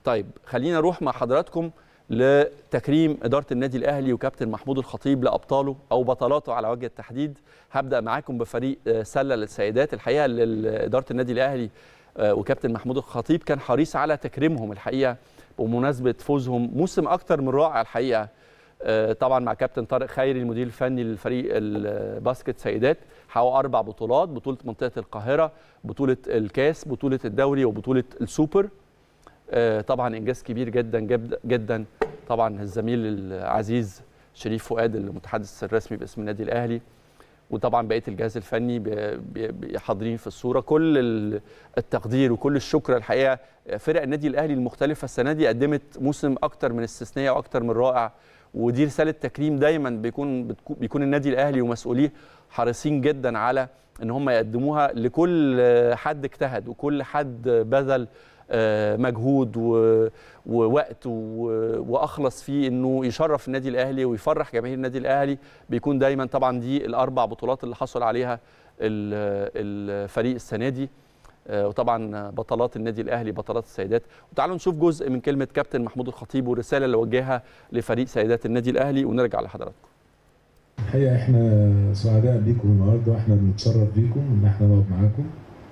طيب خلينا نروح مع حضراتكم لتكريم اداره النادي الاهلي وكابتن محمود الخطيب لابطاله او بطلاته على وجه التحديد هبدا معاكم بفريق سله للسيدات الحقيقه اداره النادي الاهلي وكابتن محمود الخطيب كان حريص على تكريمهم الحقيقه بمناسبه فوزهم موسم اكتر من رائع الحقيقه طبعا مع كابتن طارق خيري المدير الفني للفريق الباسكت سيدات حققوا اربع بطولات بطوله منطقه القاهره بطوله الكاس بطوله الدوري وبطوله السوبر طبعا انجاز كبير جدا جدا طبعا الزميل العزيز شريف فؤاد المتحدث الرسمي باسم النادي الاهلي وطبعا بقيه الجهاز الفني حاضرين في الصوره كل التقدير وكل الشكر الحقيقه فرق النادي الاهلي المختلفه السنه دي قدمت موسم اكتر من استثنائي واكتر من رائع ودي رساله تكريم دايما بيكون بيكون النادي الاهلي ومسؤوليه حريصين جدا على ان هم يقدموها لكل حد اجتهد وكل حد بذل مجهود ووقت واخلص فيه انه يشرف النادي الاهلي ويفرح جماهير النادي الاهلي بيكون دايما طبعا دي الاربع بطولات اللي حصل عليها الفريق السنه دي وطبعا بطلات النادي الاهلي بطلات السيدات وتعالوا نشوف جزء من كلمه كابتن محمود الخطيب والرساله اللي وجهها لفريق سيدات النادي الاهلي ونرجع لحضراتكم الحقيقه احنا سعداء بيكم النهارده واحنا بنتشرف بيكم ان احنا نقعد معاكم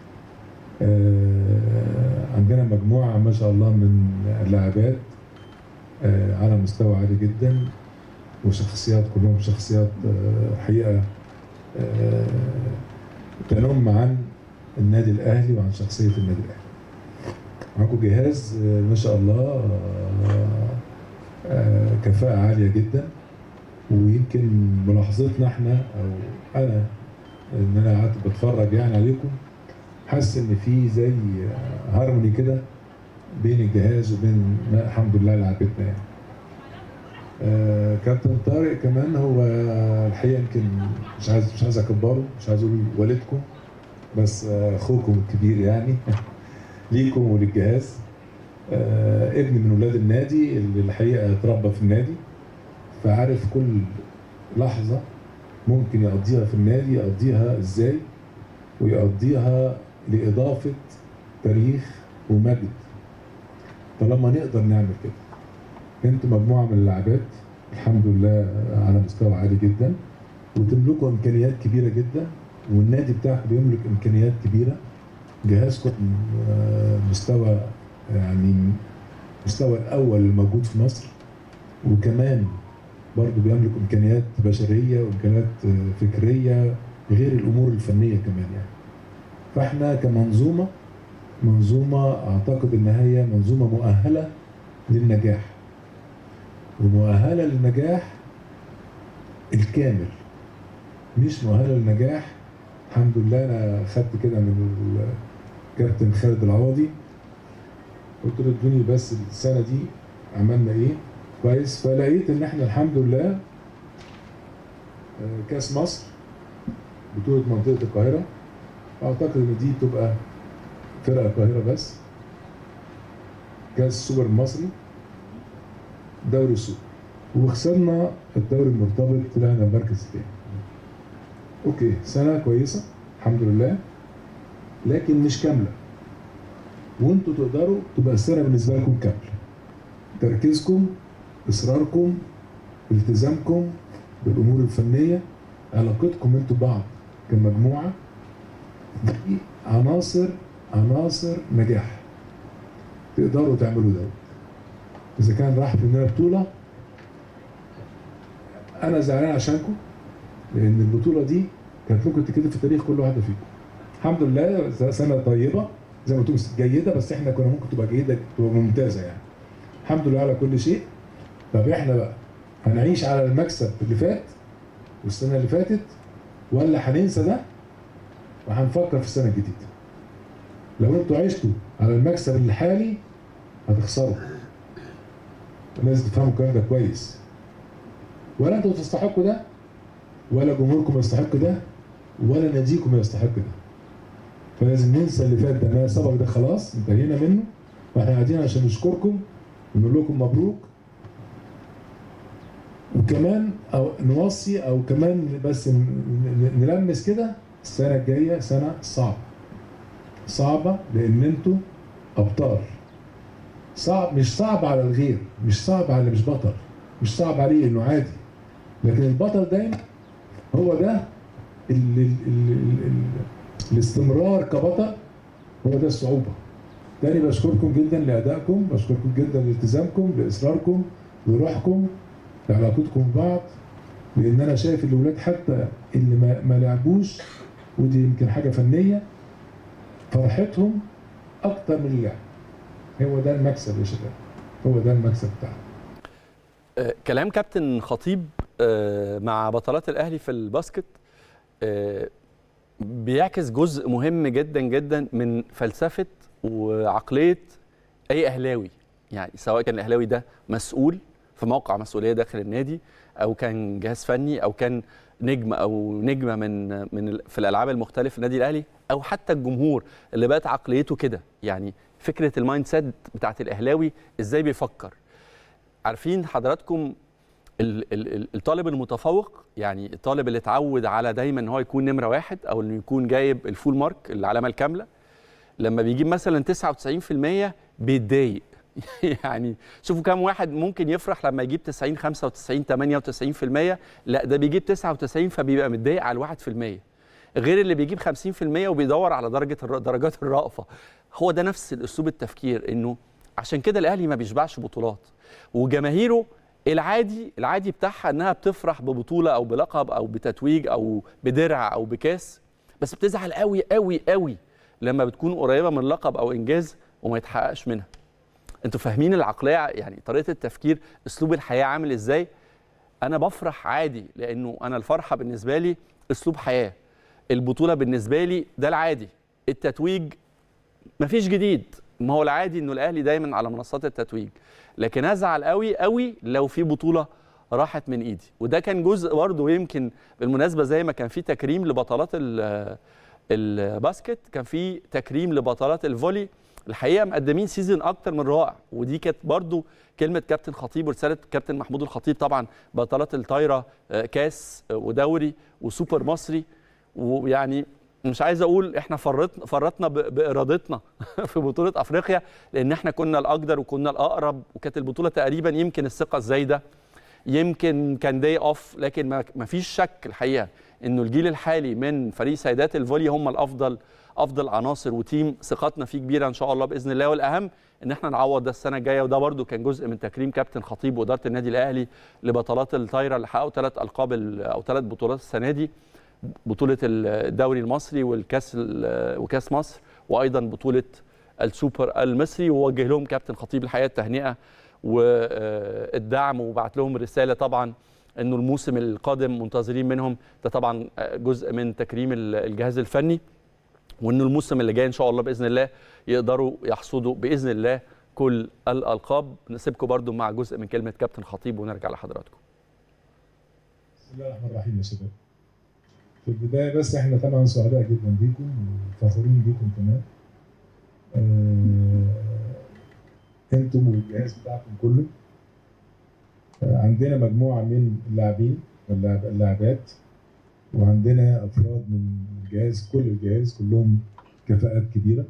آه عندنا مجموعه ما شاء الله من اللاعبات آه على مستوى عالي جدا وشخصيات كلهم شخصيات آه حقيقه تنم عن النادي الاهلي وعن شخصيه النادي الاهلي. معاكم جهاز ما شاء الله كفاءه عاليه جدا ويمكن ملاحظتنا احنا او انا ان انا قعدت بتفرج يعني عليكم حاسس ان في زي هارموني كده بين الجهاز وبين الحمد لله لعبتنا يعني. آه كابتن طارق كمان هو الحقيقه يمكن مش عايز مش عايز اكبره مش عايز اقول والدكم بس اخوكم الكبير يعني ليكم وللجهاز آه ابن من ولاد النادي اللي الحقيقه اتربى في النادي فعارف كل لحظه ممكن يقضيها في النادي يقضيها ازاي ويقضيها لإضافة تاريخ ومجد طالما نقدر نعمل كده انتوا مجموعة من اللاعبات الحمد لله على مستوى عالي جدا وتملكوا إمكانيات كبيرة جدا والنادي بتاعكم بيملك إمكانيات كبيرة جهازكم مستوى يعني مستوى الأول الموجود في مصر وكمان برضه بيملك إمكانيات بشرية وإمكانيات فكرية غير الأمور الفنية كمان يعني فاحنا كمنظومه منظومه اعتقد ان هي منظومه مؤهله للنجاح ومؤهله للنجاح الكامل مش مؤهله للنجاح الحمد لله انا خدت كده من الكابتن خالد العوضي قلت له ادوني بس السنه دي عملنا ايه كويس فلقيت ان احنا الحمد لله كاس مصر بطوله منطقه القاهره اعتقد ان دي تبقى فرق القاهره بس كاس السوبر المصري دوري السوبر وخسرنا الدوري المرتبط طلعنا المركز الثاني اوكي سنه كويسه الحمد لله لكن مش كامله وانتوا تقدروا تبقى السنه بالنسبه لكم كامله تركيزكم اصراركم التزامكم بالامور الفنيه علاقتكم انتوا ببعض كمجموعه دي عناصر عناصر نجاح تقدروا تعملوا ده اذا كان راح مننا بطوله انا زعلان عشانكم لان البطوله دي كانت ممكن تتكتب في تاريخ كل واحده فيكم الحمد لله سنه طيبه زي ما تقول جيده بس احنا كنا ممكن تبقى جيده تبقى ممتازه يعني الحمد لله على كل شيء طب احنا بقى هنعيش على المكسب اللي فات والسنه اللي فاتت ولا هننسى ده وهنفكر في السنه الجديده لو انتوا عشتوا على المكسب الحالي هتخسروا لازم تفهموا الكلام ده كويس ولا انتوا تستحقوا ده ولا جمهوركم يستحق ده ولا ناديكم يستحق ده فلازم ننسى اللي فات ده ما سبق ده خلاص انتهينا منه واحنا قاعدين عشان نشكركم ونقول لكم مبروك وكمان او نوصي او كمان بس نلمس كده السنه الجايه سنه صعبه صعبه لان انتوا ابطال صعب مش صعب على الغير مش صعب على اللي مش بطل مش صعب عليه انه عادي لكن البطل دايما هو ده ال ال ال ال ال الاستمرار كبطل هو ده الصعوبه تاني بشكركم جدا لادائكم بشكركم جدا لالتزامكم لاصراركم لروحكم لعلاقتكم ببعض لان انا شايف الاولاد حتى اللي ما, ما لعبوش ودي يمكن حاجه فنيه فرحتهم اكتر من اللعب هو ده المكسب يا شباب هو ده المكسب بتاعنا آه، كلام كابتن خطيب آه، مع بطلات الاهلي في الباسكت آه، بيعكس جزء مهم جدا جدا من فلسفه وعقليه اي اهلاوي يعني سواء كان الاهلاوي ده مسؤول في موقع مسؤوليه داخل النادي او كان جهاز فني او كان نجم او نجمه من من ال- في الالعاب المختلفه في النادي الاهلي او حتى الجمهور اللي بقت عقليته كده يعني فكره المايند سيت بتاعت الاهلاوي ازاي بيفكر عارفين حضراتكم ال- ال- ال- الطالب المتفوق يعني الطالب اللي اتعود على دايما ان هو يكون نمره واحد او انه يكون جايب الفول مارك العلامه الكامله لما بيجيب مثلا 99% بيتضايق يعني شوفوا كام واحد ممكن يفرح لما يجيب 90 95 98% لا ده بيجيب 99 فبيبقى متضايق على الواحد في المية غير اللي بيجيب 50% وبيدور على درجه الر- درجات الرأفه هو ده نفس الاسلوب التفكير انه عشان كده الاهلي ما بيشبعش بطولات وجماهيره العادي العادي بتاعها انها بتفرح ببطوله او بلقب او بتتويج او بدرع او بكاس بس بتزعل قوي قوي قوي لما بتكون قريبه من لقب او انجاز وما يتحققش منها انتوا فاهمين العقليه يعني طريقه التفكير اسلوب الحياه عامل ازاي انا بفرح عادي لانه انا الفرحه بالنسبه لي اسلوب حياه البطوله بالنسبه لي ده العادي التتويج مفيش جديد ما هو العادي انه الاهلي دايما على منصات التتويج لكن ازعل قوي قوي لو في بطوله راحت من ايدي وده كان جزء برضه يمكن بالمناسبه زي ما كان في تكريم لبطلات ال- الباسكت كان في تكريم لبطلات الفولي الحقيقه مقدمين سيزون اكتر من رائع ودي كانت برضو كلمه كابتن خطيب ورساله كابتن محمود الخطيب طبعا بطلات الطايره آه، كاس آه، ودوري وسوبر مصري ويعني مش عايز اقول احنا فرطنا فرطنا ب- بارادتنا في بطوله افريقيا لان احنا كنا الاقدر وكنا الاقرب وكانت البطوله تقريبا يمكن الثقه الزايده يمكن كان داي اوف لكن ما ما فيش شك الحقيقه انه الجيل الحالي من فريق سيدات الفولي هم الافضل افضل عناصر وتيم ثقتنا فيه كبيره ان شاء الله باذن الله والاهم ان احنا نعوض ده السنه الجايه وده برده كان جزء من تكريم كابتن خطيب واداره النادي الاهلي لبطلات الطايره اللي حققوا ثلاث القاب ال- او ثلاث بطولات السنه دي بطوله الدوري المصري والكاس ال- وكاس مصر وايضا بطوله السوبر المصري ووجه لهم كابتن خطيب الحقيقه التهنئه والدعم وبعت لهم رساله طبعا انه الموسم القادم منتظرين منهم ده طبعا جزء من تكريم الجهاز الفني وانه الموسم اللي جاي ان شاء الله باذن الله يقدروا يحصدوا باذن الله كل الالقاب نسيبكم برضو مع جزء من كلمه كابتن خطيب ونرجع لحضراتكم بسم الله الرحمن الرحيم يا شباب في البداية بس احنا طبعا سعداء جدا بيكم وفخورين بيكم كمان آه، انتم والجهاز بتاعكم كله آه، عندنا مجموعة من اللاعبين واللاعب- اللاعبات وعندنا افراد من الجهاز كل الجهاز كلهم كفاءات كبيرة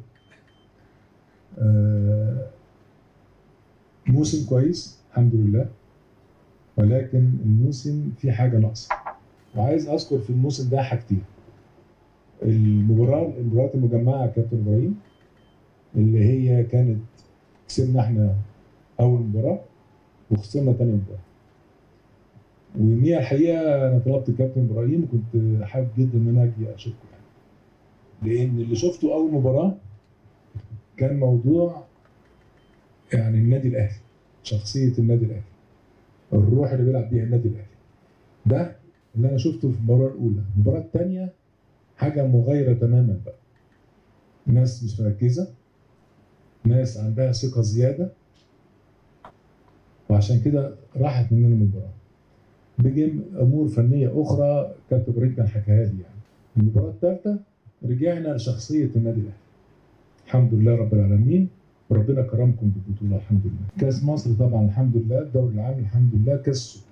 آه، موسم كويس الحمد لله ولكن الموسم فيه حاجة ناقصة وعايز اذكر في الموسم ده حاجتين المباراه المباريات المجمعه يا كابتن ابراهيم اللي هي كانت كسبنا احنا اول مباراه وخسرنا تاني مباراه ومية الحقيقه انا طلبت الكابتن ابراهيم وكنت حابب جدا ان انا اجي اشوفكم يعني لان اللي شفته اول مباراه كان موضوع يعني النادي الاهلي شخصيه النادي الاهلي الروح اللي بيلعب بيها النادي الاهلي ده اللي انا شفته في المباراه الاولى المباراه الثانيه حاجه مغايره تماما بقى ناس مش مركزه ناس عندها ثقه زياده وعشان كده راحت مننا المباراه بيجي امور فنيه اخرى كابتن ابراهيم كان حكاها لي يعني المباراه الثالثه رجعنا لشخصيه النادي الاهلي الحمد لله رب العالمين وربنا كرمكم بالبطوله الحمد لله كاس مصر طبعا الحمد لله الدوري العام الحمد لله كاس السوبر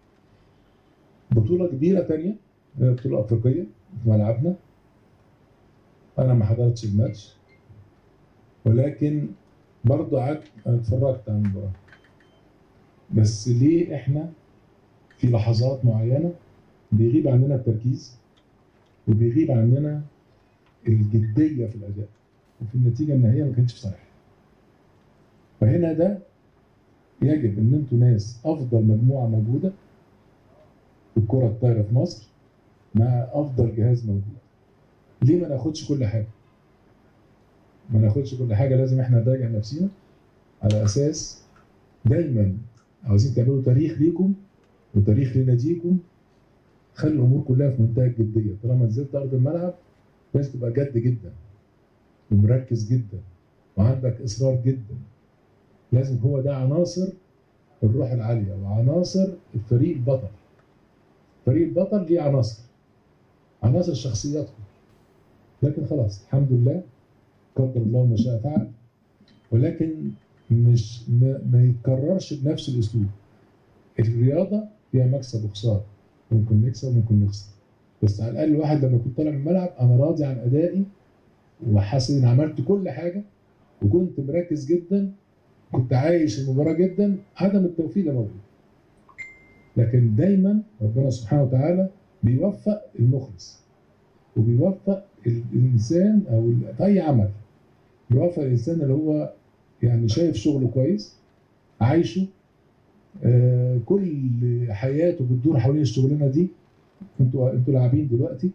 بطولة كبيرة تانية هي بطولة أفريقية في ملعبنا أنا ما حضرتش الماتش ولكن برضه قعدت انا اتفرجت على المباراه بس ليه احنا في لحظات معينه بيغيب عننا التركيز وبيغيب عننا الجديه في الاداء وفي النتيجه النهائيه ما كانتش في صالحنا فهنا ده يجب ان انتوا ناس افضل مجموعه موجوده في الكره الطايره في مصر مع افضل جهاز موجود ليه ما ناخدش كل حاجه ما ناخدش كل حاجه لازم احنا نراجع نفسينا على اساس دايما عاوزين تعملوا تاريخ ليكم وتاريخ لناديكم خلي الامور كلها في منتهى الجديه طالما نزلت ارض الملعب لازم تبقى جد جدا ومركز جدا وعندك اصرار جدا لازم هو ده عناصر الروح العاليه وعناصر الفريق البطل فريق البطل ليه عناصر عناصر شخصياتكم لكن خلاص الحمد لله قدر الله ما شاء فعل ولكن مش ما, ما يتكررش بنفس الاسلوب الرياضه فيها مكسب وخساره ممكن نكسب وممكن نخسر بس على الاقل الواحد لما كنت طالع من الملعب انا راضي عن ادائي وحاسس ان عملت كل حاجه وكنت مركز جدا كنت عايش المباراه جدا عدم التوفيق ده موجود لكن دايما ربنا سبحانه وتعالى بيوفق المخلص وبيوفق الانسان او ال- في اي عمل بيوفق الانسان اللي هو يعني شايف شغله كويس عايشه آه كل حياته بتدور حوالين الشغلانه دي انتوا انتوا لاعبين دلوقتي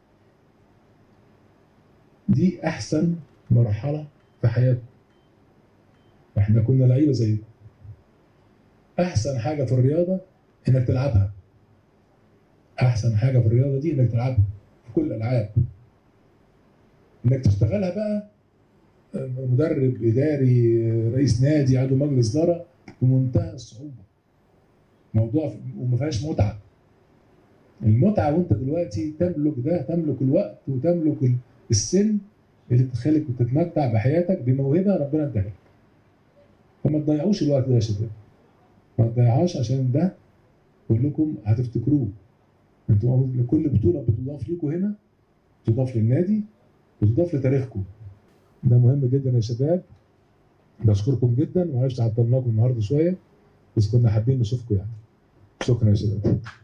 دي احسن مرحله في حياتكم احنا كنا لعيبه زيكم احسن حاجه في الرياضه انك تلعبها احسن حاجه في الرياضه دي انك تلعبها في كل الالعاب انك تشتغلها بقى مدرب اداري رئيس نادي عضو مجلس اداره بمنتهى الصعوبه موضوع وما فيهاش متعه المتعه وانت دلوقتي تملك ده تملك الوقت وتملك ال- السن اللي تخليك تتمتع بحياتك بموهبه ربنا اداها لك فما تضيعوش الوقت ده يا شباب ما تضيعهاش عشان ده كلكم هتفتكروه انتوا كل بطوله بتضاف ليكم هنا تضاف للنادي وتضاف لتاريخكم ده مهم جدا يا شباب بشكركم جدا ومعلش عطلناكم النهارده شويه بس كنا حابين نشوفكم يعني شكرا يا شباب